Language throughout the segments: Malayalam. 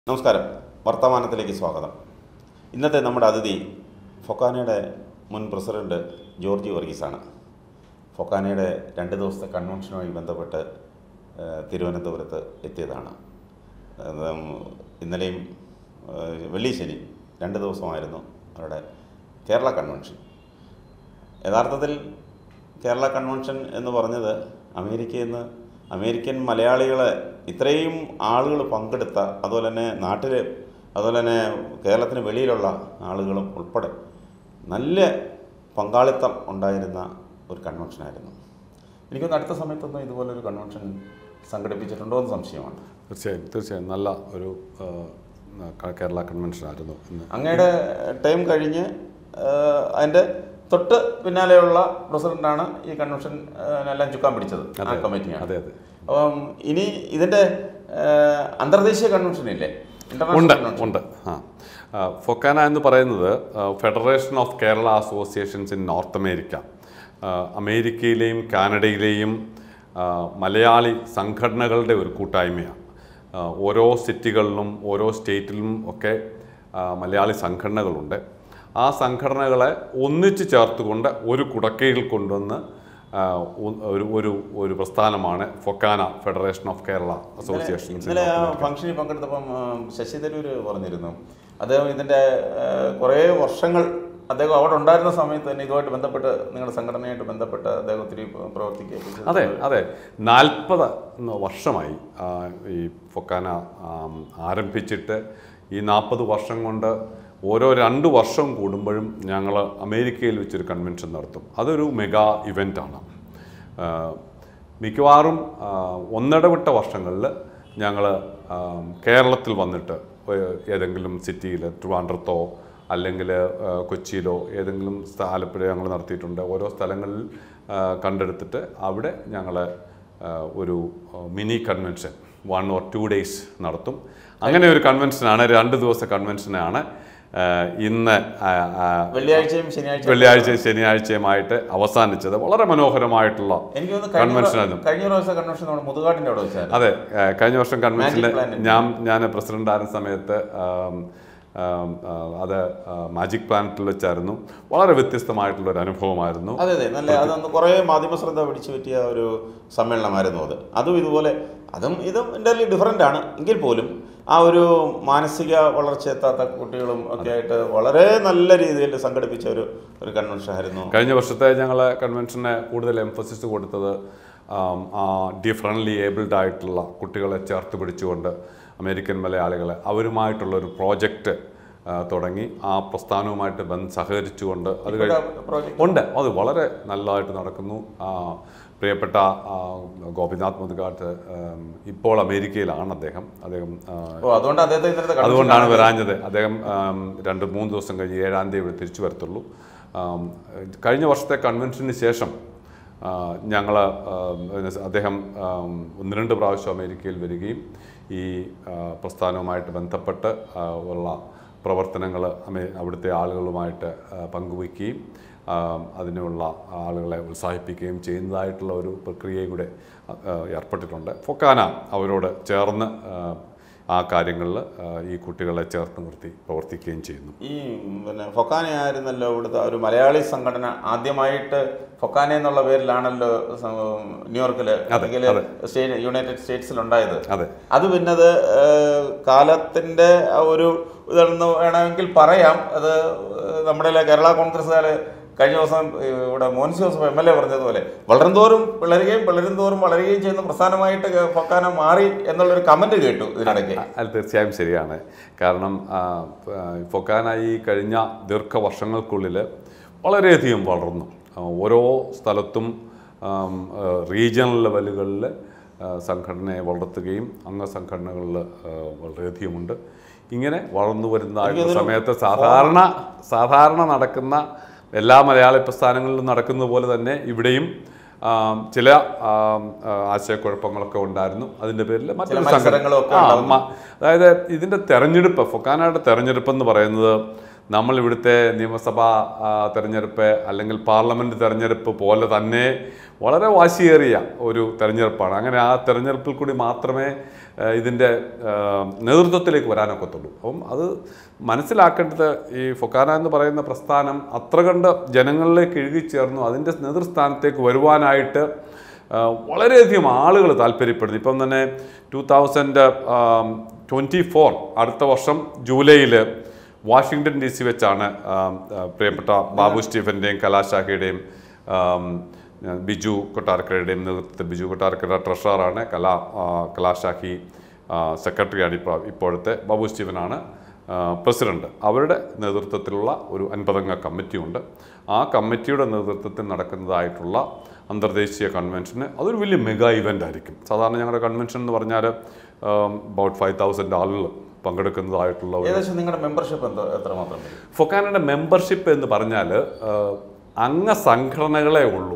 നമസ്കാരം വർത്തമാനത്തിലേക്ക് സ്വാഗതം ഇന്നത്തെ നമ്മുടെ അതിഥി ഫൊക്കാനയുടെ മുൻ പ്രസിഡന്റ് ജോർജ് വർഗീസാണ് ഫൊക്കാനയുടെ രണ്ട് ദിവസത്തെ കൺവെൻഷനുമായി ബന്ധപ്പെട്ട് ആ, തിരുവനന്തപുരത്ത് എത്തിയതാണ് അത് ഇന്നലെയും ആ, വെള്ളി ശനി രണ്ട് ദിവസമായിരുന്നു അവരുടെ കേരള കൺവെൻഷൻ യഥാർത്ഥത്തിൽ കേരള കൺവെൻഷൻ എന്ന് പറഞ്ഞത് അമേരിക്കയിൽ നിന്ന് അമേരിക്കൻ മലയാളികളെ ഇത്രയും ആളുകൾ പങ്കെടുത്ത അതുപോലെ തന്നെ നാട്ടിൽ അതുപോലെ തന്നെ കേരളത്തിന് വെളിയിലുള്ള ആളുകളും ഉൾപ്പെടെ നല്ല പങ്കാളിത്തം ഉണ്ടായിരുന്ന ഒരു കൺവെൻഷനായിരുന്നു എനിക്കൊന്ന് അടുത്ത സമയത്തൊന്നും ഇതുപോലൊരു കൺവെൻഷൻ സംഘടിപ്പിച്ചിട്ടുണ്ടോ എന്ന് സംശയമാണ് തീർച്ചയായും തീർച്ചയായും നല്ല ഒരു ആ, ക- കേരള കൺവെൻഷൻ ആയിരുന്നു ഇന്ന് അങ്ങയുടെ ടൈം കഴിഞ്ഞ് ആഹ്, അതിൻ്റെ തൊട്ട് പിന്നാലെയുള്ള പ്രസിഡന്റാണ് ഈ കൺവെൻഷൻ ആഹ്, എല്ലാം ചുക്കാൻ പിടിച്ചത് ആ അതെ കമ്മിറ്റിയാണ് അതെ അതെ അപ്പം ഇനി ഇതിൻ്റെ ആഹ്, അന്തർദേശീയ കൺവെൻഷൻ ഇല്ലേ ഉണ്ട് ഇന്റർനാഷണൽ കൺവെൻഷൻ ഉണ്ട് ആ ആ, ഫൊക്കാന എന്ന് പറയുന്നത് federation of Kerala associations in North America ആ, അമേരിക്കയിലെയും കാനഡയിലെയും ആ, മലയാളി സംഘടനകളുടെ ഒരു കൂട്ടായ്മയാണ് ആ, ഓരോ സിറ്റികളിലും ഓരോ സ്റ്റേറ്റിലും ഒക്കെ ആ, മലയാളി സംഘടനകളുണ്ട് ആ സംഘടനകളെ ഒന്നിച്ച് ചേർത്തുകൊണ്ട് ഒരു കുടക്കീഴിൽ കൊണ്ടുവന്ന് ആ, ഒ- ഒരു ഒരു ഒരു പ്രസ്ഥാനമാണ് FOKANA federation of Kerala associations in ഇന്നലെ ആ നോർത്ത് അമേരിക്ക. ഫംഗ്ഷനിൽ പങ്കെടുത്തപ്പം ആഹ്, ശശി തരൂര് പറഞ്ഞിരുന്നു അദ്ദേഹം ഇതിൻ്റെ ആഹ്, കുറേ വർഷങ്ങൾ അദ്ദേഹം അവിടെ ഉണ്ടായിരുന്ന സമയത്ത് തന്നെ ഇതുമായിട്ട് ബന്ധപ്പെട്ട് നിങ്ങളുടെ സംഘടനയായിട്ട് ബന്ധപ്പെട്ട് അദ്ദേഹം ഒത്തിരി പ്രവർത്തിക്കുക അതെ അതെ നാൽപ്പത് വർഷമായി ആ, ഈ ഫൊക്കാന ആം, ആരംഭിച്ചിട്ട് ഈ നാൽപ്പത് വർഷം കൊണ്ട് ഓരോ രണ്ട് വർഷം കൂടുമ്പോഴും ഞങ്ങൾ അമേരിക്കയിൽ വെച്ചൊരു കൺവെൻഷൻ നടത്തും അതൊരു മെഗാ ഇവൻ്റാണ് മിക്കവാറും ആ, ഒന്നിടവിട്ട വർഷങ്ങളിൽ ഞങ്ങൾ കേരളത്തിൽ വന്നിട്ട് ഏ- ഏതെങ്കിലും സിറ്റിയിൽ ട്രിവാൻഡ്രത്തോ അല്ലെങ്കിൽ കൊച്ചിയിലോ ഏതെങ്കിലും സ്ഥ- ആലപ്പുഴ ഞങ്ങൾ നടത്തിയിട്ടുണ്ട് ഓരോ സ്ഥലങ്ങളിൽ ആ, കണ്ടെടുത്തിട്ട് അവിടെ ഞങ്ങൾ ഒരു mini convention one or two days നടത്തും അങ്ങനെ ഒരു കൺവെൻഷനാണ് രണ്ട് ദിവസത്തെ കൺവെൻഷനാണ് ആ, ഇന്ന് ആ, ആ, വെള്ളിയാഴ്ചയും ശനിയാഴ്ചയും വെള്ളിയാഴ്ചയും ശനിയാഴ്ചയുമായിട്ട് അവസാനിച്ചത് വളരെ മനോഹരമായിട്ടുള്ള എനിക്ക് തോന്നുന്നു കഴിഞ്ഞ കൺവെൻഷൻ പ്രാ- ആയിരുന്നു കഴിഞ്ഞ പ്രാവശ്യത്തെ കൺവെൻഷൻ നമ്മുടെ മുതുകാട്ടിന്റെ അവിടെ വെച്ചായിരുന്നു അതെ ഏഹ് കഴിഞ്ഞ വർഷം കൺവെൻഷനിൽ Magic Planet. ഞാൻ ഞാൻ പ്രസിഡന്റ് ആയിരുന്ന സമയത്ത് ആം, ആം, ആ, അത് മാജിക് പ്ലാനറ്റിൽ വെച്ചായിരുന്നു വളരെ വ്യത്യസ്തമായിട്ടുള്ള ഒരു അനുഭവമായിരുന്നു അതെ അതെ നല്ല അതൊന്ന് കുറേ മാധ്യമ ശ്രദ്ധ പിടിച്ചു പറ്റിയ ഒരു സമ്മേളനമായിരുന്നു അത് അതും ഇതുപോലെ അതും ഇതും എൻ്റെ ഡിഫറൻ്റ് ആണ് എങ്കിൽ പോലും ആ ഒരു മാനസിക വളർച്ച എത്താത്ത കുട്ടികളും ഒക്കെ ആയിട്ട് വളരെ നല്ല രീതിയിൽ സംഘടിപ്പിച്ച ഒരു ഒരു കൺവെൻഷൻ ആയിരുന്നു കഴിഞ്ഞ വർഷത്തെ ഞങ്ങൾ കൺവെൻഷന് കൂടുതൽ എംഫസിസ് കൊടുത്തത് ആം, ആ ഡിഫറൻ്റ്ലി ഏബിൾഡ് ആയിട്ടുള്ള കുട്ടികളെ ചേർത്ത് പിടിച്ചുകൊണ്ട് അമേരിക്കൻ മലയാളികളെ അവരുമായിട്ടുള്ള ഒരു പ്രോജക്റ്റ് തുടങ്ങി ആ പ്രസ്ഥാനവുമായിട്ട് ബന്ധ സഹകരിച്ചുകൊണ്ട് അത് കഴിഞ്ഞ് പ്രോജക്റ്റ് ഉണ്ട് അത് വളരെ നല്ലതായിട്ട് നടക്കുന്നു ആ, പ്രിയപ്പെട്ട ആ, ഗോപിനാഥ് മുതുകാട്ട് ഉം, ഇപ്പോൾ അമേരിക്കയിലാണ് അദ്ദേഹം അദ്ദേഹം ആ, ഓ അതുകൊണ്ട് അദ്ദേഹത്തെ ഇന്നത്തെ convention അതുകൊണ്ടാണ് കാണാൻ വരാഞ്ഞത് അദ്ദേഹം ആം, രണ്ട് മൂന്ന് ദിവസം കഴിഞ്ഞ് ഏഴാം തീയതി ഇവിടെ തിരിച്ചു വരത്തുള്ളൂ ആം, കഴിഞ്ഞ വർഷത്തെ കൺവെൻഷന് ശേഷം ഞങ്ങൾ അദ്ദേഹം ആം, ഒന്ന് രണ്ട് പ്രാവശ്യം അമേരിക്കയിൽ വരികയും ഈ ആ, പ്രസ്ഥാനവുമായിട്ട് ബന്ധപ്പെട്ട് ആ, ഉള്ള പ്രവർത്തനങ്ങൾ അമേ അവിടുത്തെ ആളുകളുമായിട്ട് ആ, പങ്കുവയ്ക്കുകയും ആ, അതിനുള്ള ആളുകളെ ഉത്സാഹിപ്പിക്കുകയും ചെയ്യുന്നതായിട്ടുള്ള ഒരു പ്രക്രിയയും കൂടെ ആ, ഏർപ്പെട്ടിട്ടുണ്ട് ഫൊക്കാന അവരോട് ചേർന്ന് ആ, ആ കാര്യങ്ങളിൽ ഈ കുട്ടികളെ ചേർത്ത് നിർത്തി പ്രവർത്തിക്കുകയും ചെയ്യുന്നു ഈ പിന്നെ ഫൊക്കാന ആയിരുന്നല്ലോ ഇവിടുത്തെ ഒരു മലയാളി സംഘടന ആദ്യമായിട്ട് ഫൊക്കാന എന്നുള്ള പേരിലാണല്ലോ സ- ന്യൂയോർക്കില് അല്ലെങ്കിൽ അതെ. സ്റ്റേ- യുണൈറ്റഡ് സ്റ്റേറ്റ്സിൽ ഉണ്ടായത് അതെ അത് പിന്നെ അത് ഏഹ്, കാലത്തിന്റെ ആ ഒരു ഇതെന്ന് വേണമെങ്കിൽ പറയാം അത് ഏഹ്, നമ്മുടെ ല- കേരള കോൺഗ്രസ്സുകാര് കഴിഞ്ഞ ദിവസം ഏഹ്, ഇവിടെ Monsy Joseph M L A പറഞ്ഞതുപോലെ വളരും തോറും പിളരുകയും പിളരും തോറും വളരുകയും ചെയ്യുന്ന പ്രസ്ഥാനമായിട്ട് ഫൊക്കാന മാറി എന്നുള്ളൊരു കമന്റ് കേട്ടു ഇതിനിടയ്ക്ക് അത് തീർച്ചയായും ശരിയാണ് കാരണം ആ, ആ, ഫൊക്കാന ഈ കഴിഞ്ഞ ദീർഘവർഷങ്ങൾക്കുള്ളിൽ വളരെയധികം വളർന്നു ആ, ഓരോ സ്ഥലത്തും ആം, ആ, റീജിയണൽ ലെവലുകളിൽ ആ, സംഘടനയെ വളർത്തുകയും അംഗസംഘടനകളിൽ ആ, വളരെയധികമുണ്ട് ഇങ്ങനെ വളർന്നു വരുന്ന സമയത്ത് സാധാരണ സാധാരണ നടക്കുന്ന എല്ലാ മലയാളി പ്രസ്ഥാനങ്ങളിലും നടക്കുന്നത് പോലെ തന്നെ ഇവിടെയും ആം, ചില ആം, ആ, ആശയക്കുഴപ്പങ്ങളൊക്കെ ഉണ്ടായിരുന്നു അതിൻ്റെ പേരിൽ മറ്റൊരു സംഘടന മത്സരങ്ങളും ഒക്കെ ആ, മ- അതായത് ഇതിൻ്റെ തെരഞ്ഞെടുപ്പ് ഫൊക്കാനയുടെ തെരഞ്ഞെടുപ്പ് എന്ന് പറയുന്നത് നമ്മൾ ഇവിടുത്തെ നിയമസഭാ ആ, തെരഞ്ഞെടുപ്പ് അല്ലെങ്കിൽ പാർലമെൻറ്റ് തെരഞ്ഞെടുപ്പ് പോലെ തന്നെ വളരെ വാശിയേറിയ ഒരു തെരഞ്ഞെടുപ്പാണ് അങ്ങനെ ആ തെരഞ്ഞെടുപ്പിൽ കൂടി മാത്രമേ ഏഹ്, ഇതിൻ്റെ ഏഹ്, നേതൃത്വത്തിലേക്ക് വരാനൊക്കത്തുള്ളൂ അപ്പം അത് മനസ്സിലാക്കേണ്ടത് ഈ ഫൊക്കാന എന്ന് പറയുന്ന പ്രസ്ഥാനം അത്ര കണ്ട് ജനങ്ങളിലേക്ക് ഇഴുകിച്ചേർന്നു അതിൻ്റെ നേതൃസ്ഥാനത്തേക്ക് വരുവാനായിട്ട് ആഹ് വളരെയധികം ആളുകൾ താല്പര്യപ്പെടുന്നു ഇപ്പം തന്നെ ടു തൗസൻഡ് ട്വൻറ്റി ഫോർ അടുത്ത വർഷം ജൂലൈയിൽ വാഷിങ്ടൺ ഡി സി വെച്ചാണ് ആം, ആ, പ്രിയപ്പെട്ട ബാബു സ്റ്റീഫൻ്റെയും കലാശാഖയുടെയും ആം, ബിജു കൊട്ടാരക്കരയുടെയും നേതൃത്വത്തിൽ ബിജു കൊട്ടാരക്കര ട്രഷറാണ് കലാ ആ, കലാശാഖി സെക്രട്ടറിയാണ് ഇപ്പോൾ ഇപ്പോഴത്തെ ബാബു സ്റ്റീഫനാണ് ആ, പ്രസിഡന്റ് അവരുടെ നേതൃത്വത്തിലുള്ള ഒരു അൻപതംഗ കമ്മിറ്റിയുണ്ട് ആ കമ്മിറ്റിയുടെ നേതൃത്വത്തിൽ നടക്കുന്നതായിട്ടുള്ള അന്തർദേശീയ കൺവെൻഷന് അതൊരു വലിയ മെഗാ ഇവൻ്റ് ആയിരിക്കും സാധാരണ ഞങ്ങളുടെ കൺവെൻഷൻ എന്ന് പറഞ്ഞാൽ അബൌട്ട് ഫൈവ് തൗസൻഡ് ആളുകൾ പങ്കെടുക്കുന്നതായിട്ടുള്ള ഒരു ഏകദേശം നിങ്ങളുടെ മെമ്പർഷിപ്പ് എന്തോ എത്രമാത്രം വരും ഫൊക്കാനയുടെ മെമ്പർഷിപ്പ് എന്ന് പറഞ്ഞാൽ അംഗ സംഘടനകളെ ഉള്ളൂ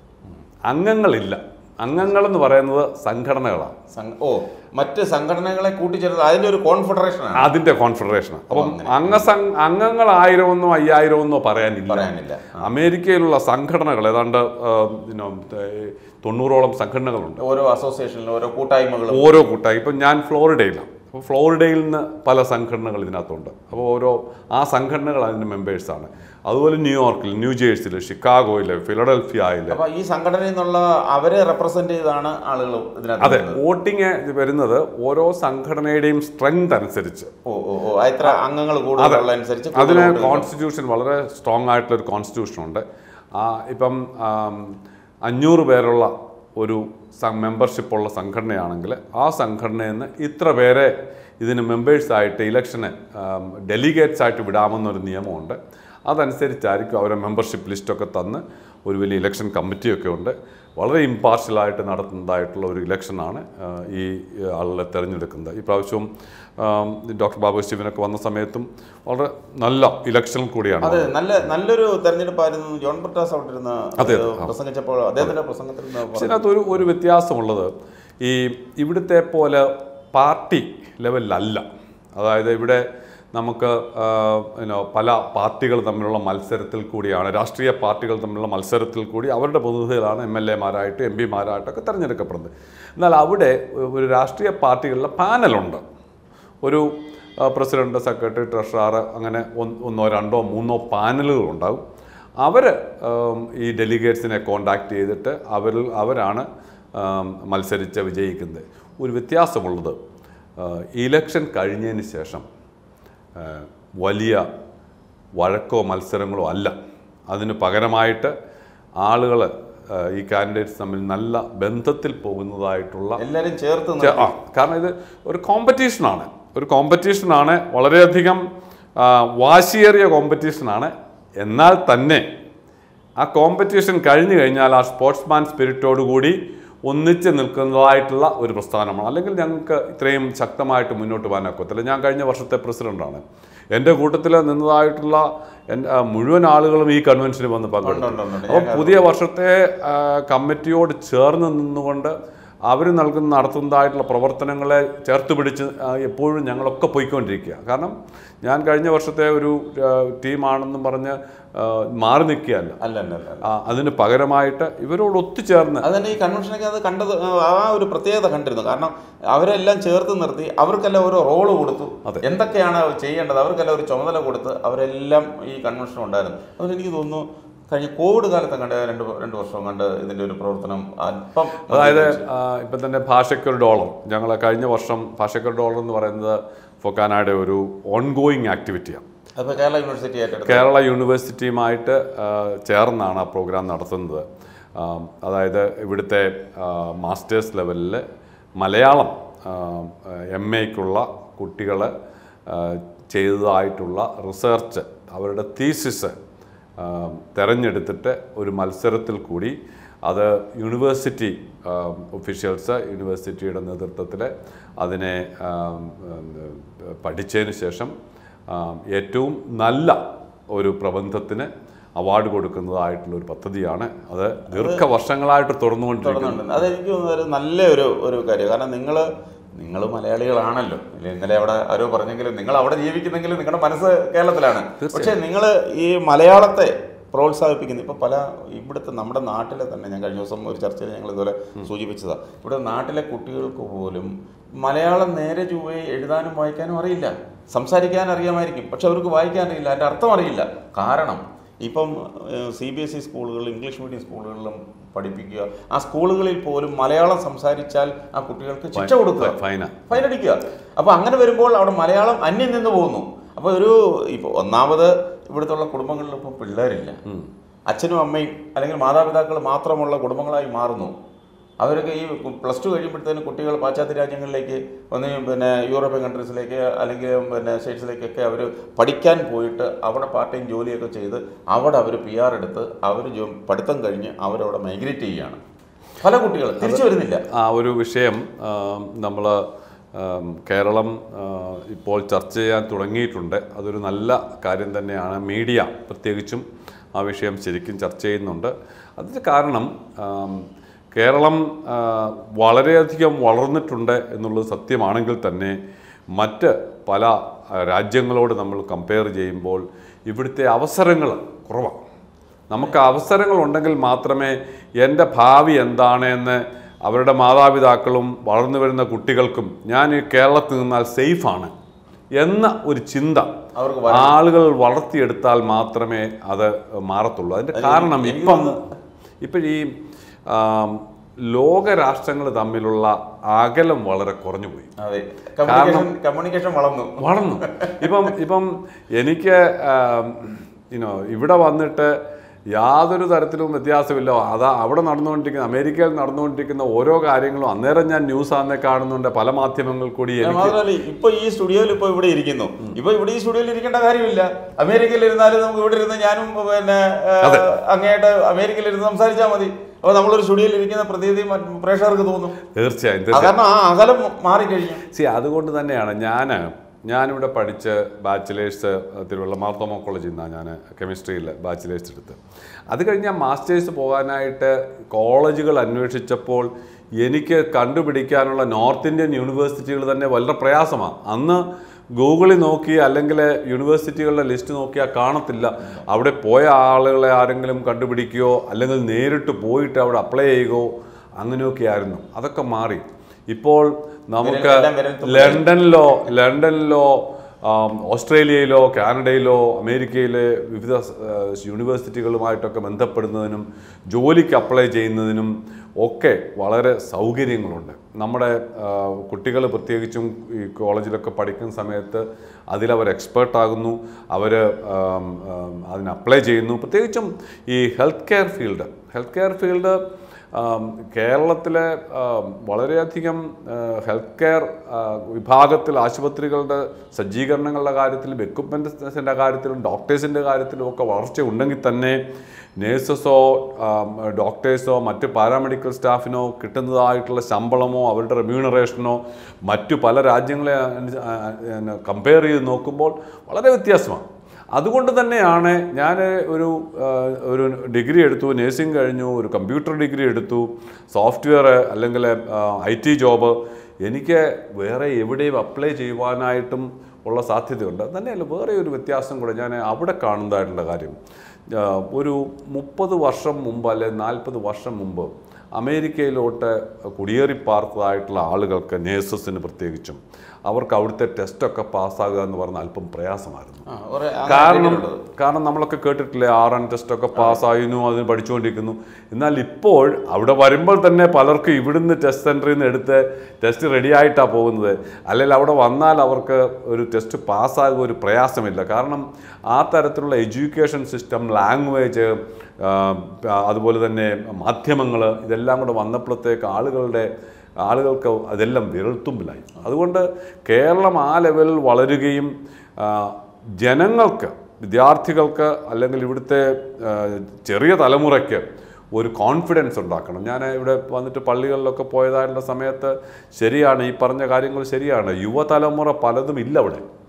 അംഗങ്ങളില്ല അംഗങ്ങളെന്ന് പറയുന്നത് സംഘടനകളാണ് സംഘ- ഓ മറ്റ് സംഘടനകളെ കൂട്ടിച്ചേർത്ത് അതിന്റെ ഒരു കോൺഫെഡറേഷനാണ് അതിന്റെ കോൺഫെഡറേഷൻ അപ്പം അംഗ അംഗങ്ങൾ ആയിരമെന്നോ അയ്യായിരമെന്നോ പറയാനില്ല പറയാനില്ല അമേരിക്കയിലുള്ള സംഘടനകൾ ഏതാണ്ട് ആ, you know, ഏ, തൊണ്ണൂറോളം സംഘടനകളുണ്ട് ഓരോ അസോസിയേഷനിലും ഓരോ കൂട്ടായ്മകളും ഓരോ കൂട്ടായി ഇപ്പം ഞാൻ ഫ്ലോറിഡയിലാണ് അപ്പോൾ ഫ്ലോറിഡയിൽ നിന്ന് പല സംഘടനകൾ ഇതിനകത്തുണ്ട് അപ്പോൾ ഓരോ ആ സംഘടനകൾ അതിൻ്റെ മെമ്പേഴ്സാണ് അതുപോലെ ന്യൂയോർക്കിൽ ന്യൂ ജേഴ്സിയിൽ ഷിക്കാഗോയിൽ ഫിലഡൽഫിയയിൽ അപ്പൊ ഈ സംഘടനയിൽ നിന്നുള്ള അവരെ റെപ്രസെന്റ് ചെയ്താണ് ആളുകൾ ഇതിനകത്ത് അതെ വരുന്നത്. വോട്ടിംഗ് വരുന്നത് ഓരോ സംഘടനയുടെയും സ്ട്രെങ്ത് അനുസരിച്ച് ഓ ഓ ഓ എത്ര അംഗങ്ങൾ കൂടുതലുള്ള അനുസരിച്ച് കൂടുതൽ അതിന് വോട്ടുകൾ. കോൺസ്റ്റിറ്റ്യൂഷൻ വളരെ സ്ട്രോങ് ആയിട്ടുള്ള ഒരു കോൺസ്റ്റിറ്റ്യൂഷൻ ഉണ്ട് ആ, ഇപ്പം ആം, അഞ്ഞൂറ് പേരുള്ള ഒരു മെമ്പർഷിപ്പ് ഉള്ള സംഘടനയാണെങ്കിൽ ആ സംഘടനയിൽ നിന്ന് ഇത്ര പേരെ ഇതിന് മെമ്പേഴ്സായിട്ട് ഇലക്ഷന് ഡെലിഗേറ്റ്സ് ആയിട്ട് വിടാമെന്നൊരു നിയമമുണ്ട് അതനുസരിച്ചായിരിക്കും അവരെ മെമ്പർഷിപ്പ് ലിസ്റ്റൊക്കെ തന്ന് ഒരു വലിയ ഇലക്ഷൻ കമ്മിറ്റിയൊക്കെ ഉണ്ട് വളരെ ഇമ്പാർഷ്യലായിട്ട് നടത്തുന്നതായിട്ടുള്ള ഒരു ഇലക്ഷനാണ് ആ, ഈ ആളുകളെ തിരഞ്ഞെടുക്കുന്നത് ഈ പ്രാവശ്യവും ആം, ഡോക്ടർ ബാബു സ്റ്റീവനൊക്കെ വന്ന സമയത്തും വളരെ നല്ല ഇലക്ഷൻ കൂടിയാണ് അതെ നല്ല നല്ലൊരു തെരഞ്ഞെടുപ്പായിരുന്നു ജോൺ ബ്രിട്ടാസ് അവിടെ ഇരുന്ന് അതെ, ഏഹ്, പ്രസംഗിച്ചപ്പോൾ അദ്ദേഹത്തിന്റെ പ്രസംഗത്തിൽ നിന്ന് പക്ഷെ ഇതിനകത്ത് ഒരു ഒരു വ്യത്യാസമുള്ളത് ഈ ഇവിടുത്തെ പോലെ പാർട്ടി ലെവലിലല്ല അതായത് ഇവിടെ നമുക്ക് ആ, പിന്നെ പല പാർട്ടികൾ തമ്മിലുള്ള മത്സരത്തിൽ കൂടിയാണ് രാഷ്ട്രീയ പാർട്ടികൾ തമ്മിലുള്ള മത്സരത്തിൽ കൂടി അവരുടെ പ്രതിനിധികളാണ് എം എൽ എമാരായിട്ട് എം പിമാരായിട്ടൊക്കെ തിരഞ്ഞെടുക്കപ്പെടുന്നത് എന്നാൽ അവിടെ ഒരു രാഷ്ട്രീയ പാർട്ടികളിലെ പാനലുണ്ട് ഒരു ആ, പ്രസിഡന്റ് സെക്രട്ടറി ട്രഷറർ അങ്ങനെ ഒന്ന് ഒന്നോ രണ്ടോ മൂന്നോ പാനലുകൾ ഉണ്ടാകും അവർ ഈ ഡെലിഗേറ്റ്സിനെ കോണ്ടാക്ട് ചെയ്തിട്ട് അവരിൽ അവരാണ് ആം, മത്സരിച്ച് വിജയിക്കുന്നത് ഒരു വ്യത്യാസമുള്ളത് ആ, ഇലക്ഷൻ കഴിഞ്ഞതിന് ശേഷം ആ, വലിയ വഴക്കോ മത്സരങ്ങളോ അല്ല അതിന് പകരമായിട്ട് ആളുകൾ ഈ കാൻഡിഡേറ്റ്സ് തമ്മിൽ നല്ല ബന്ധത്തിൽ പോകുന്നതായിട്ടുള്ള എല്ലാരും ചേർത്ത് നിർത്തി. ചെ- ആ കാരണം ഇത് ഒരു കോമ്പറ്റീഷനാണ് ഒരു കോമ്പറ്റീഷനാണ് വളരെയധികം ആ, വാശിയേറിയ കോമ്പറ്റീഷനാണ് എന്നാൽ തന്നെ ആ കോമ്പറ്റീഷൻ കഴിഞ്ഞു കഴിഞ്ഞാൽ ആ സ്പോർട്സ്മാൻ സ്പിരിറ്റോടുകൂടി ഒന്നിച്ച് നിൽക്കുന്നതായിട്ടുള്ള ഒരു പ്രസ്ഥാനമാണ് അല്ലെങ്കിൽ ഞങ്ങൾക്ക് ഇത്രയും ശക്തമായിട്ട് മുന്നോട്ട് പോകാനൊക്കത്തില്ല ഞാൻ കഴിഞ്ഞ വർഷത്തെ പ്രസിഡന്റാണ് എൻ്റെ കൂട്ടത്തിൽ നിന്നതായിട്ടുള്ള എൻ്റെ ആ, മുഴുവൻ ആളുകളും ഈ കൺവെൻഷനിൽ വന്ന് പങ്കെടുത്തു ഉണ്ട്, ഉണ്ട്, ഉണ്ട്. അപ്പോൾ പുതിയ വർഷത്തെ ആ, കമ്മിറ്റിയോട് ചേർന്ന് നിന്നുകൊണ്ട് അവർ നൽകുന്ന നടത്തുന്നതായിട്ടുള്ള പ്രവർത്തനങ്ങളെ ചേർത്ത് പിടിച്ച് ആ, എപ്പോഴും ഞങ്ങളൊക്കെ പോയിക്കൊണ്ടിരിക്കുക കാരണം ഞാൻ കഴിഞ്ഞ വർഷത്തെ ഒരു ആ, ടീമാണെന്നും പറഞ്ഞ് ആ, മാറി നിൽക്കുകയല്ല അല്ല അല്ല അല്ല ആ, അതിന് പകരമായിട്ട് ഇവരോട് ഒത്തുചേർന്ന് അത് തന്നെ ഈ കൺവെൻഷനൊക്കെ അത് കണ്ടത് ആ ഒരു പ്രത്യേകത കണ്ടിരുന്നു കാരണം അവരെല്ലാം ചേർത്ത് നിർത്തി അവർക്കെല്ലാം ഓരോ റോള് കൊടുത്തു എന്തൊക്കെയാണ് ചെയ്യേണ്ടത് അവർക്കെല്ലാം ഒരു ചുമതല കൊടുത്ത് അവരെല്ലാം ഈ കൺവെൻഷൻ ഉണ്ടായിരുന്നു അതുകൊണ്ട് എനിക്ക് തോന്നുന്നു കഴിഞ്ഞ കോവിഡ് കാലത്ത് കണ്ട രണ്ട് രണ്ട് വർഷം കണ്ട് ഇതിന്റെ ഒരു പ്രവർത്തനം അല്പം അതായത് ആ, ഇപ്പം തന്നെ ഭാഷയ്ക്കൊരു ഡോളർ ഞങ്ങൾ കഴിഞ്ഞ വർഷം ഭാഷയ്ക്കൊരു ഡോളർ എന്ന് പറയുന്നത് ഫൊക്കാനയുടെ ഒരു ഓൺഗോയിങ് ആക്ടിവിറ്റിയാണ് അപ്പൊ കേരള യൂണിവേഴ്സിറ്റി ഏറ്റെടുത്ത് കേരള യൂണിവേഴ്സിറ്റിയുമായിട്ട് ആ, ചേർന്നാണ് ആ പ്രോഗ്രാം നടത്തുന്നത് ആ, അതായത് ഇവിടുത്തെ ആ, മാസ്റ്റേഴ്സ് ലെവലിൽ മലയാളം എം എക്കുള്ള കുട്ടികൾ ചെയ്തതായിട്ടുള്ള റിസർച്ച് അവരുടെ തീസിസ് തിരഞ്ഞെടുത്തിട്ട് ഒരു മത്സരത്തിൽ കൂടി അത് യൂണിവേഴ്സിറ്റി ഒഫീഷ്യൽസ് യൂണിവേഴ്സിറ്റിയുടെ നേതൃത്വത്തിൽ അതിനെ ആം, ഉം, പഠിച്ചതിന് ശേഷം ആം, ഏറ്റവും നല്ല ഒരു പ്രബന്ധത്തിന് അവാർഡ് കൊടുക്കുന്നതായിട്ടുള്ള ഒരു പദ്ധതിയാണ് അത് ദീർഘവർഷങ്ങളായിട്ട് തുറന്നുകൊണ്ടിരിക്കുന്നത് തുടർന്നുണ്ട് അത് എനിക്ക് തോന്നുന്നത് ഒരു നല്ല ഒരു ഒരു കാര്യം കാരണം നിങ്ങൾ നിങ്ങൾ മലയാളികളാണല്ലോ ഇല്ല, ഇന്നലെ അവിടെ ആരോ പറഞ്ഞെങ്കിലും നിങ്ങൾ അവിടെ ജീവിക്കുന്നെങ്കിലും നിങ്ങളുടെ മനസ്സ് കേരളത്തിലാണ് പക്ഷെ നിങ്ങൾ ഈ മലയാളത്തെ പ്രോത്സാഹിപ്പിക്കുന്നത് ഇപ്പോൾ പല ഇവിടുത്തെ നമ്മുടെ നാട്ടിലെ തന്നെ ഞാൻ കഴിഞ്ഞ ദിവസം ഒരു ചർച്ചയിൽ ഞങ്ങൾ ഇതുപോലെ സൂചിപ്പിച്ചതാണ് ഇവിടെ നാട്ടിലെ കുട്ടികൾക്ക് പോലും മലയാളം നേരെ ചൊവ്വേ എഴുതാനും വായിക്കാനും അറിയില്ല സംസാരിക്കാൻ അറിയാമായിരിക്കും പക്ഷെ അവർക്ക് വായിക്കാൻ അറിയില്ല അതിൻ്റെ അർത്ഥം അറിയില്ല കാരണം ഇപ്പം സി ബി എസ് ഇ സ്കൂളുകളിൽ ഇംഗ്ലീഷ് മീഡിയം സ്കൂളുകളിലും പഠിപ്പിക്കുക ആ സ്കൂളുകളിൽ പോലും മലയാളം സംസാരിച്ചാൽ ആ കുട്ടികൾക്ക് ശിക്ഷ കൊടുക്കുക ഫൈന ഫൈൻ അടിക്കുക അപ്പോൾ അങ്ങനെ വരുമ്പോൾ അവിടെ മലയാളം അന്യം നിന്ന് പോകുന്നു അപ്പോൾ ഒരു ഇപ്പോൾ ഒന്നാമത് ഇവിടുത്തെ കുടുംബങ്ങളിൽ ഇപ്പോൾ പിള്ളേരില്ല അച്ഛനും അമ്മയും അല്ലെങ്കിൽ മാതാപിതാക്കൾ മാത്രമുള്ള കുടുംബങ്ങളായി മാറുന്നു അവരൊക്കെ ഈ പ്ലസ് ടു കഴിയുമ്പോഴത്തേനും കുട്ടികൾ പാശ്ചാത്യ രാജ്യങ്ങളിലേക്ക് ഒന്ന് പിന്നെ യൂറോപ്യൻ കൺട്രീസിലേക്ക് അല്ലെങ്കിൽ പിന്നെ സ്റ്റേറ്റ്സിലേക്കൊക്കെ അവർ പഠിക്കാൻ പോയിട്ട് അവിടെ പാർട്ട് ടൈം ജോലിയൊക്കെ ചെയ്ത് അവിടെ അവർ പി ആർ എടുത്ത് അവർ പഠിത്തം കഴിഞ്ഞ് അവരവിടെ മൈഗ്രേറ്റ് ചെയ്യുകയാണ് പല കുട്ടികൾ തിരിച്ചു വരുന്നില്ല ആ ഒരു വിഷയം നമ്മൾ കേരളം ആ, ഇപ്പോൾ ചർച്ച ചെയ്യാൻ തുടങ്ങിയിട്ടുണ്ട് അതൊരു നല്ല കാര്യം തന്നെയാണ് മീഡിയ പ്രത്യേകിച്ചും ആ വിഷയം ശരിക്കും ചർച്ച ചെയ്യുന്നുണ്ട് അതിന് കാരണം ആം, കേരളം ആ, വളരെയധികം വളർന്നിട്ടുണ്ട് എന്നുള്ളത് സത്യമാണെങ്കിൽ തന്നെ മറ്റ് പല ആ, രാജ്യങ്ങളോട് നമ്മൾ കമ്പയർ ചെയ്യുമ്പോൾ ഇവിടുത്തെ അവസരങ്ങൾ കുറവാണ് നമുക്ക് അവസരങ്ങൾ ഉണ്ടെങ്കിൽ മാത്രമേ എൻ്റെ ഭാവി എന്താണ് എന്ന് അവരുടെ മാതാപിതാക്കളും വളർന്നു വരുന്ന കുട്ടികൾക്കും ഞാൻ ഈ കേരളത്തിൽ നിന്നാൽ സേഫാണ് എന്ന ഒരു ചിന്ത അവർക്ക് ആളുകൾ വളർത്തിയെടുത്താൽ മാത്രമേ അത് മാറത്തുള്ളൂ അതിൻ്റെ കാരണം എനിക്ക് ഇപ്പം ഇപ്പം ഈ ആം, ലോകരാഷ്ട്രങ്ങൾ തമ്മിലുള്ള അകലം വളരെ കുറഞ്ഞുപോയി അതെ കമ്മ്യൂണിക്കേഷൻ കമ്മ്യൂണിക്കേഷൻ വളർന്നു വളർന്നു ഇപ്പം ഇപ്പം എനിക്ക് യുനോ ഇവിടെ വന്നിട്ട് യാതൊരു തരത്തിലും വ്യത്യാസമില്ല അതാ അവിടെ നടന്നുകൊണ്ടിരിക്കുന്ന അമേരിക്കയിൽ നടന്നുകൊണ്ടിരിക്കുന്ന ഓരോ കാര്യങ്ങളും അന്നേരം ഞാൻ ന്യൂസ് ആന്നെ കാണുന്നുണ്ട് പല മാധ്യമങ്ങൾ കൂടി എനിക്ക് മാത്രമല്ല ഇപ്പൊ ഈ സ്റ്റുഡിയോയിൽ ഇപ്പൊ ഇവിടെ ഇരിക്കുന്നു ഇപ്പൊ ഇവിടെ ഈ സ്റ്റുഡിയോയിൽ ഇരിക്കേണ്ട കാര്യമില്ല അമേരിക്കയിൽ ഇരുന്നാലും നമുക്ക് ഇവിടെ ഇരുന്ന് ഞാനും പിന്നെ ഏഹ്, അങ്ങേട്ട് അമേരിക്കയിൽ ഇരുന്ന് സംസാരിച്ചാൽ മതി അപ്പൊ നമ്മളൊരു സ്റ്റുഡിയോയിൽ ഇരിക്കുന്ന പ്രതീതി മറ്റ് പ്രേക്ഷകർക്ക് തോന്നും തീർച്ചയായും അത് കാരണം ആ അകലം മാറിക്കഴിഞ്ഞു സി അതുകൊണ്ട് തന്നെയാണ് ഞാൻ ഞാനിവിടെ പഠിച്ച് ബാച്ചിലേഴ്സ് തിരുവല്ല മാർത്തോമ കോളേജിൽ നിന്നാണ് ഞാൻ കെമിസ്ട്രിയിൽ ബാച്ചിലേഴ്സ് എടുത്ത് അത് കഴിഞ്ഞ് ഞാൻ മാസ്റ്റേഴ്സ് പോകാനായിട്ട് കോളേജുകൾ അന്വേഷിച്ചപ്പോൾ എനിക്ക് കണ്ടുപിടിക്കാനുള്ള നോർത്ത് ഇന്ത്യൻ യൂണിവേഴ്സിറ്റികൾ തന്നെ വളരെ പ്രയാസമാണ് അന്ന് ഗൂഗിളിൽ നോക്കി അല്ലെങ്കിൽ യൂണിവേഴ്സിറ്റികളുടെ ലിസ്റ്റ് നോക്കിയാൽ കാണത്തില്ല അവിടെ പോയ ആളുകളെ ആരെങ്കിലും കണ്ടുപിടിക്കുകയോ അല്ലെങ്കിൽ നേരിട്ട് പോയിട്ട് അവിടെ അപ്ലൈ ചെയ്യുകയോ അങ്ങനെയൊക്കെ ആയിരുന്നു അതൊക്കെ മാറി ഇപ്പോൾ നമുക്ക് എല്ലാം വിരൽത്തുമ്പിൽ. ലണ്ടനിലോ ലണ്ടനിലോ ആം, ഓസ്ട്രേലിയയിലോ കാനഡയിലോ അമേരിക്കയിലെ വിവിധ ആ, യൂണിവേഴ്സിറ്റികളുമായിട്ടൊക്കെ ബന്ധപ്പെടുന്നതിനും ജോലിക്ക് അപ്ലൈ ചെയ്യുന്നതിനും ഒക്കെ വളരെ സൗകര്യങ്ങളുണ്ട് നമ്മുടെ കുട്ടികൾ പ്രത്യേകിച്ചും ഈ കോളേജിലൊക്കെ പഠിക്കുന്ന സമയത്ത് അതിലവർ എക്സ്പേർട്ടാകുന്നു അവർ അതിന് അപ്ലൈ ചെയ്യുന്നു പ്രത്യേകിച്ചും ഈ health care field health care field ആം, കേരളത്തിലെ ആം, വളരെയധികം ഹെൽത്ത് കെയർ വിഭാഗത്തിൽ ആശുപത്രികളുടെ സജ്ജീകരണങ്ങളുടെ കാര്യത്തിലും എക്യുപ്മെൻറ്റ്സിൻ്റെ കാര്യത്തിലും ഡോക്ടേഴ്സിൻ്റെ കാര്യത്തിലും ഒക്കെ വളർച്ച ഉണ്ടെങ്കിൽ തന്നെ നേഴ്സസോ ഡോക്ടേഴ്സോ മറ്റ് പാരാമെഡിക്കൽ സ്റ്റാഫിനോ കിട്ടുന്നതായിട്ടുള്ള ശമ്പളമോ അവരുടെ റെമ്യൂണറേഷനോ മറ്റു പല രാജ്യങ്ങളെ കമ്പയർ ചെയ്ത് നോക്കുമ്പോൾ വളരെ വ്യത്യാസമാണ് അതുകൊണ്ട് തന്നെയാണ് ഞാൻ ഒരു ആ, ഒരു ഡിഗ്രി എടുത്തു നേഴ്സിംഗ് കഴിഞ്ഞു ഒരു കമ്പ്യൂട്ടർ ഡിഗ്രി എടുത്തു സോഫ്റ്റ്വെയർ അല്ലെങ്കിൽ ഐ ടി ജോബ് എനിക്ക് വേറെ എവിടെയും അപ്ലൈ ചെയ്യുവാനായിട്ടും ഉള്ള സാധ്യതയുണ്ട് അത് തന്നെയല്ല വേറെ ഒരു വ്യത്യാസം കൂടെ ഞാൻ അവിടെ കാണുന്നതായിട്ടുള്ള കാര്യം ആ, ഒരു മുപ്പത് വർഷം മുമ്പ് അല്ലെ നാൽപ്പത് വർഷം മുമ്പ് അമേരിക്കയിലോട്ട് കുടിയേറി പാർത്തതായിട്ടുള്ള ആളുകൾക്ക് നേഴ്സസിന് പ്രത്യേകിച്ചും അവർക്ക് അവിടുത്തെ ടെസ്റ്റൊക്കെ പാസ്സാകുക എന്ന് പറഞ്ഞാൽ അല്പം പ്രയാസമായിരുന്നു ആ, കുറെ അങ്ങനെ കാരണം കേട്ടിട്ടുണ്ട്. കാരണം നമ്മളൊക്കെ കേട്ടിട്ടില്ലേ ആർ എൻ ടെസ്റ്റ് ഒക്കെ പാസ്സായിരുന്നു അതിന് പഠിച്ചുകൊണ്ടിരിക്കുന്നു എന്നാൽ ഇപ്പോൾ അവിടെ വരുമ്പോൾ തന്നെ പലർക്കും ഇവിടുന്ന് ടെസ്റ്റ് സെൻറ്ററിൽ നിന്ന് എടുത്ത് ടെസ്റ്റ് റെഡി ആയിട്ടാണ് പോകുന്നത് അല്ലെങ്കിൽ അവിടെ വന്നാൽ അവർക്ക് ഒരു ടെസ്റ്റ് പാസ്സാകുക ഒരു പ്രയാസമില്ല കാരണം ആ തരത്തിലുള്ള എഡ്യൂക്കേഷൻ സിസ്റ്റം ലാംഗ്വേജ് അതുപോലെ തന്നെ മാധ്യമങ്ങൾ ഇതെല്ലാം കൂടെ വന്നപ്പോഴത്തേക്ക് ആളുകളുടെ ആളുകൾക്ക് അതെല്ലാം വിരൽത്തുമ്പിലായി അതുകൊണ്ട് കേരളം ആ ലെവലിൽ വളരുകയും ആ, ജനങ്ങൾക്ക് വിദ്യാർത്ഥികൾക്ക് അല്ലെങ്കിൽ ഇവിടുത്തെ ആ, ചെറിയ തലമുറയ്ക്ക് ഒരു കോൺഫിഡൻസ് ഉണ്ടാക്കണം ഞാൻ ഇവിടെ വന്നിട്ട് പള്ളികളിലൊക്കെ പോയതായിട്ടുള്ള സമയത്ത് ശരിയാണ് ഈ പറഞ്ഞ കാര്യങ്ങൾ ശരിയാണ് യുവതലമുറ പലതും ഇല്ല അവിടെ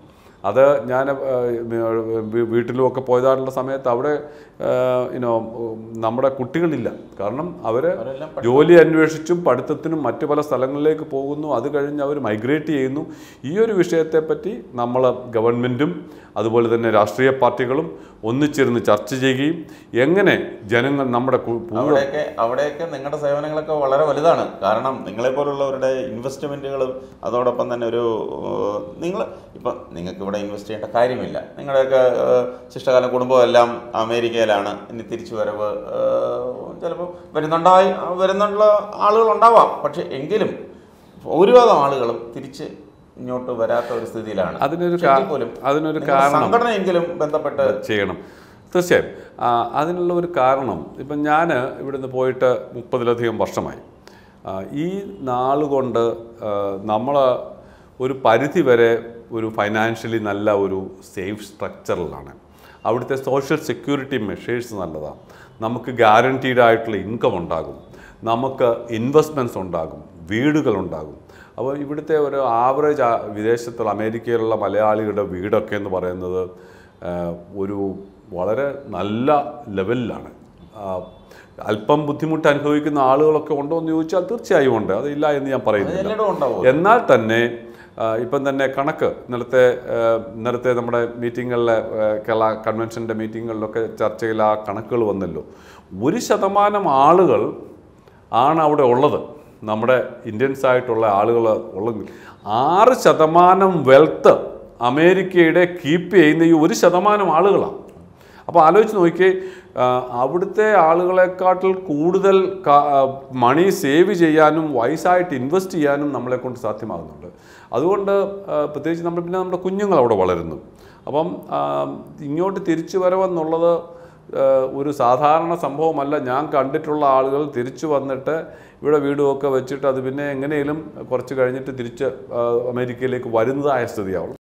അത് ഞാൻ വീട്ടിലുമൊക്കെ പോയതായിട്ടുള്ള സമയത്ത് അവിടെ യുനോ നമ്മുടെ കുട്ടികളില്ല കാരണം അവർ അവരെല്ലാം ജോലി അന്വേഷിച്ചും പഠിത്തത്തിനും മറ്റു പല സ്ഥലങ്ങളിലേക്ക് പോകുന്നു അത് കഴിഞ്ഞ് അവർ മൈഗ്രേറ്റ് ചെയ്യുന്നു ഈ ഒരു വിഷയത്തെപ്പറ്റി നമ്മൾ ഗവൺമെൻറ്റും അതുപോലെ തന്നെ രാഷ്ട്രീയ പാർട്ടികളും ഒന്നിച്ചിരുന്ന് ചർച്ച ചെയ്യുകയും എങ്ങനെ ജനങ്ങൾ നമ്മുടെ കു- പൂർവ്വ അവിടെയൊക്കെ അവിടെയൊക്കെ നിങ്ങളുടെ സേവനങ്ങളൊക്കെ വളരെ വലുതാണ് കാരണം നിങ്ങളെ പോലുള്ളവരുടെ ഇൻവെസ്റ്റ്മെന്റുകളും അതോടൊപ്പം തന്നെ ഒരു നിങ്ങൾ ഇപ്പം നിങ്ങൾക്ക് ഇവിടെ ഇൻവെസ്റ്റ് ചെയ്യേണ്ട കാര്യമില്ല നിങ്ങളുടെയൊക്കെ ഏഹ്, ശിഷ്ടകാല കുടുംബം എല്ലാം അമേരിക്കയിലാണ് ഇനി തിരിച്ചു വരവ് ചിലപ്പോൾ വരുന്നുണ്ടായി വരുന്നുള്ള ആളുകൾ ഉണ്ടാവാം പക്ഷെ എങ്കിലും ഭൂരിഭാഗം ആളുകളും തിരിച്ച് ഇങ്ങോട്ട് വരാത്ത ഒരു സ്ഥിതിയിലാണ് അതിനൊരു പക്ഷെ കാ- എങ്കിൽ പോലും അതിനൊരു നിങ്ങളുടെ കാരണം സംഘടനയെങ്കിലും ബന്ധപ്പെട്ട് ചെയ്യണം തീർച്ചയായും ആ, അതിനുള്ള ഒരു കാരണം ഇപ്പം ഞാൻ ഇവിടുന്ന് പോയിട്ട് മുപ്പതിലധികം വർഷമായി ആ, ഈ നാളുകൊണ്ട് നമ്മൾ ഒരു പരിധി വരെ ഒരു ഫൈനാൻഷ്യലി നല്ല ഒരു സേഫ് സ്ട്രക്ചറിലാണ് അവിടുത്തെ സോഷ്യൽ സെക്യൂരിറ്റി മെഷേഴ്സ് നല്ലതാണ് നമുക്ക് ഗ്യാരണ്ടീഡ് ആയിട്ടുള്ള ഇൻകം ഉണ്ടാകും നമുക്ക് ഇൻവെസ്റ്റ്മെൻറ്റ്സ് ഉണ്ടാകും വീടുകളുണ്ടാകും അപ്പോൾ ഇവിടുത്തെ ഒരു ആവറേജ് വിദേശത്തുള്ള അമേരിക്കയിലുള്ള മലയാളികളുടെ വീടൊക്കെ എന്ന് പറയുന്നത് ആ, ഒരു വളരെ നല്ല ലെവലിലാണ് ആ, അല്പം ബുദ്ധിമുട്ട് അനുഭവിക്കുന്ന ആളുകളൊക്കെ ഉണ്ടോ എന്ന് ചോദിച്ചാൽ തീർച്ചയായും ഉണ്ട് അതില്ല എന്ന് ഞാൻ പറയുന്നില്ല എല്ലായിടവും ഉണ്ടാവും എന്നാൽ തന്നെ ആ, ഇപ്പം തന്നെ കണക്ക് ഇന്നലത്തെ ആ, ഇന്നലത്തെ നമ്മുടെ മീറ്റിങ്ങുകളിലെ ആ, കേരള കൺവെൻഷൻ്റെ മീറ്റിങ്ങുകളിലൊക്കെ ചർച്ചയിൽ ആ കണക്കുകൾ വന്നല്ലോ ഒരു ശതമാനം ആളുകൾ ആണ് അവിടെ ഉള്ളത് നമ്മുടെ ഇന്ത്യൻസ് ആയിട്ടുള്ള ആളുകൾ ഉള്ളത് ആറ് ശതമാനം വെൽത്ത് അമേരിക്കയുടെ കീപ്പ് ചെയ്യുന്ന ഈ ഒരു ശതമാനം ആളുകളാണ് അപ്പോൾ ആലോചിച്ച് നോക്കിയേ ആ, അവിടുത്തെ ആളുകളെക്കാട്ടിൽ കൂടുതൽ മണി സേവ് ചെയ്യാനും വയസ്സായിട്ട് ഇൻവെസ്റ്റ് ചെയ്യാനും നമ്മളെ കൊണ്ട് സാധ്യമാകുന്നുണ്ട് അതുകൊണ്ട് ആ, പ്രത്യേകിച്ച് നമ്മൾ പിന്നെ നമ്മുടെ കുഞ്ഞുങ്ങൾ അവിടെ വളരുന്നു അപ്പം ആ, ഇങ്ങോട്ട് തിരിച്ചു വരവെന്നുള്ളത് ആ, ഒരു സാധാരണ സംഭവമല്ല ഞാൻ കണ്ടിട്ടുള്ള ആളുകൾ തിരിച്ചു വന്നിട്ട് ഇവിടെ വീടുമൊക്കെ വെച്ചിട്ട് അത് പിന്നെ എങ്ങനെയും കുറച്ച് കഴിഞ്ഞിട്ട് തിരിച്ച് ആ, അമേരിക്കയിലേക്ക് വരുന്നതായ സ്ഥിതിയാവും